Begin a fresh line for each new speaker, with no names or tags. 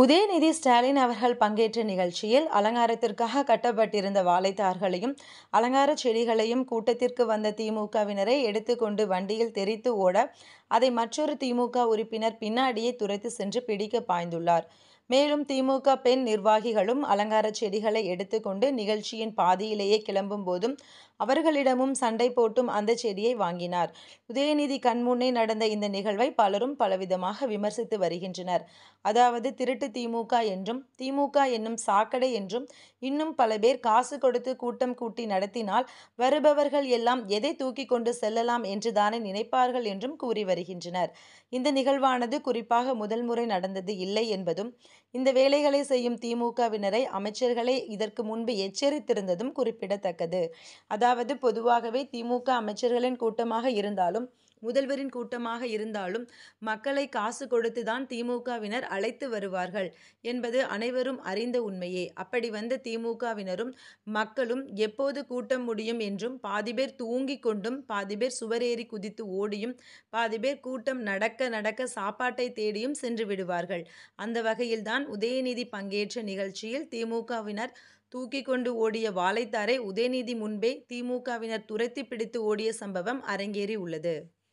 உதயநிதி ஸ்டாலின் அவர்கள் பங்கேற்ற நிகழ்ச்சியில் அலங்காரத்திற்காக கட்டப்பட்டிருந்த வாழைத்தார்களையும் அலங்கார செடிகளையும் கூட்டத்திற்கு வந்த திமுகவினரை எடுத்துக்கொண்டு வண்டியில் தெறித்து ஓட அதை மற்றொரு திமுக உறுப்பினர் பின்னாடியே துரைத்து சென்று பிடிக்க பாய்ந்துள்ளார். மேலும் திமுக பெண் நிர்வாகிகளும் அலங்கார செடிகளை எடுத்துக்கொண்டு நிகழ்ச்சியின் பாதியிலேயே கிளம்பும் போதும் அவர்களிடமும் சண்டை போட்டும் அந்த செடியை வாங்கினார். உதயநிதி கண்முன்னே நடந்த இந்த நிகழ்வை பலரும் பலவிதமாக விமர்சித்து வருகின்றனர். அதாவது திருட்டு திமுக என்றும் திமுக என்னும் சாக்கடை என்றும் இன்னும் பல பேர் காசு கொடுத்து கூட்டம் கூட்டி நடத்தினால் வருபவர்கள் எல்லாம் எதை தூக்கிக் கொண்டு செல்லலாம் என்றுதானே நினைப்பார்கள் என்றும் கூறி வருகின்றனர். இந்த நிகழ்வானது குறிப்பாக முதல் முறை நடந்தது இல்லை என்பதும் இந்த வேலைகளை செய்யும் திமுகவினரை அமைச்சர்களே இதற்கு முன்பு எச்சரித்திருந்ததும் குறிப்பிடத்தக்கது. அதாவது பொதுவாகவே திமுக அமைச்சர்களின் கூட்டமாக இருந்தாலும் முதல்வரின் கூட்டமாக இருந்தாலும் மக்களை காசு கொடுத்துதான் திமுகவினர் அழைத்து வருவார்கள் என்பது அனைவரும் அறிந்த உண்மையே. அப்படி வந்த திமுகவினரும் மக்களும் எப்போது கூட்டம் முடியும் என்றும் பாதி பேர் தூங்கிக் கொண்டும் பாதி பேர் சுவர் ஏறி குதித்து ஓடியும் பாதி பேர் கூட்டம் நடக்க நடக்க சாப்பாட்டை தேடியும் சென்று விடுவார்கள். அந்த வகையில்தான் உதயநிதி பங்கேற்ற நிகழ்ச்சியில் திமுகவினர் தூக்கிக் கொண்டு ஓடிய வாழைத்தாரை உதயநிதி முன்பே திமுகவினர் துரத்தி பிடித்து ஓடிய சம்பவம் அரங்கேறி உள்ளது.